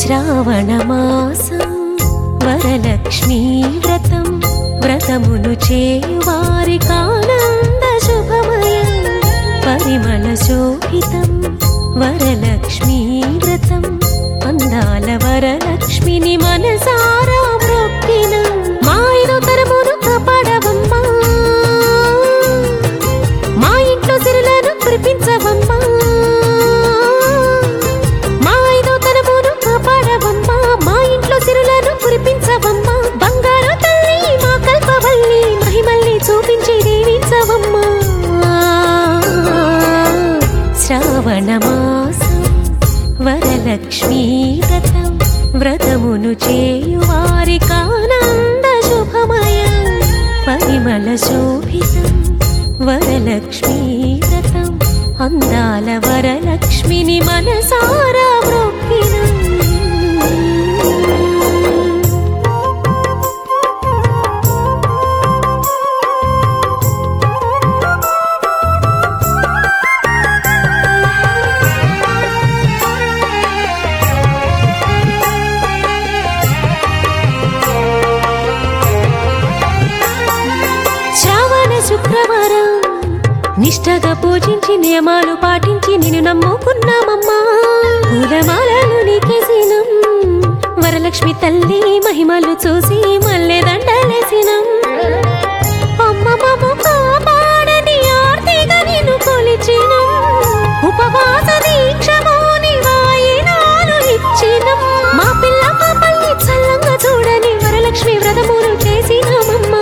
శ్రావణమాసం వరలక్ష్మీ వ్రతం వ్రతమును చేయువారి కానంద శుభమయం పరిమళ శోభితం వరలక్ష్మీ వ్రతం అందాల వరలక్ష్మిని మనసారా మొక్కిన మాయను తరమును కాపాడవమ్మా మా ఇంట్లో సిరులను కురిపించవమ్మా మా ఐదో తరమును కాపాడవమ్మా మా ఇంట్లో సిరులను కురిపించవమ్మా బంగారు తల్లి మా కల్పవల్లి మహిమల్ని చూపించి దీవించవమ్మా శ్రావణ మాసం వరలక్ష్మీ వ్రతం వ్రతమును చేయువారి కానంద శుభమయం పరిమళ శోభితం వరలక్ష్మీ వ్రతం అందాల వరలక్ష్మిని మనసారా మొక్కినం శ్రావణ శుక్రవారం నిష్టగా పూజించి నియమాలు పాటించి నిన్ను నమ్ముకున్నామమ్మా పూలమాలలు నీకేసినం వరలక్ష్మి తల్లి మహిమలు చూసి మల్లె దండలేసినం అమ్మ మమ్ము కాపాడని ఆర్తిగా నిన్ను కొలిచినం ఉపవాస దీక్షమోని వాయినాలు ఇచ్చినం మా పిల్ల పాపల్ని చల్లంగా చూడని వరలక్ష్మి వ్రతములు చేసినామమ్మా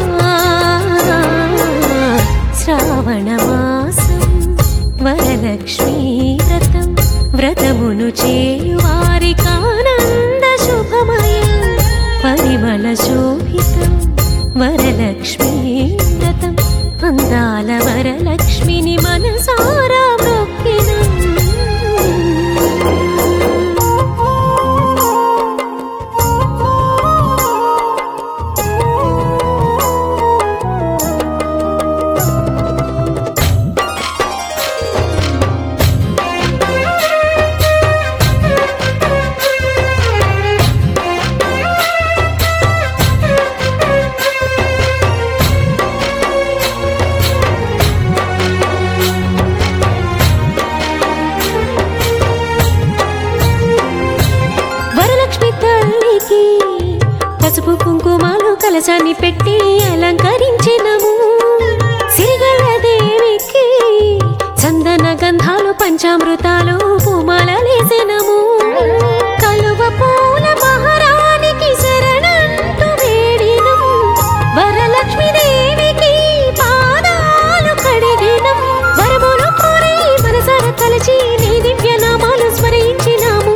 శ్రావణ మాసం వరలక్ష్మీ వ్రతం వ్రతమును చేయువారి కానంద శుభమయం పరిమళ శోభితం వరలక్ష్మీ వ్రతం అందాల వరలక్ష్మిని మనసారా మొక్కినం వరలక్ష్మి తల్లికి పసుపు కుంకుమాలు కలశాన్ని పెట్టి అలంకరించినము సిరిగల దేవికి చందన గంధాలు పంచామృతాలు పూమాలలేసినము కలువ పూల మహారాణికి శరణంటూ వేడినం వరలక్ష్మి దేవికి పాదాలు కడిగినం వరములు కోరి మనసార తలచి నీ దివ్య నామాలు స్మరించినాము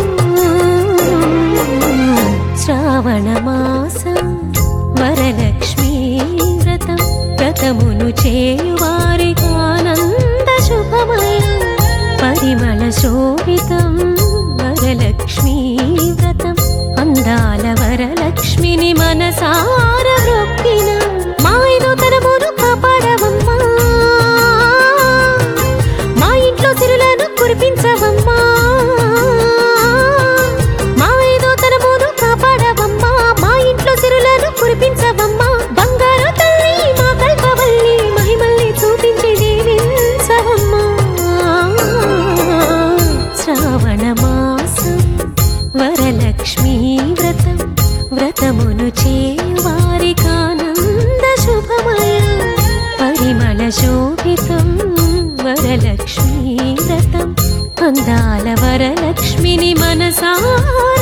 శ్రావణ మాసం వరలక్ష్మీ వ్రతం వ్రతమును చేయువారికి ఆనంద శుభమయం పరిమళ శోభితం వరలక్ష్మీ వ్రతం అందాల వరలక్ష్మిని మనసార మొక్కిన మా ఐదో తరమును కాపాడవమ్మా మా ఇంట్లో సిరులను కురిపించవమ్మా మా ఐదో తరమును కాపాడవమ్మా మా ఇంట్లో సిరులను కురిపించవమ్మా బంగారు తల్లి మా కల్పవల్లి మహిమల్ని చూపించి దీవించవమ్మా శ్రావణ మాసం వరలక్ష్మీ వ్రతం వ్రతమును చేయువారి కానంద శుభమయం పరిమళ శోభితం వరలక్ష్మీ వ్రతం అందాల వరలక్ష్మిని మనసార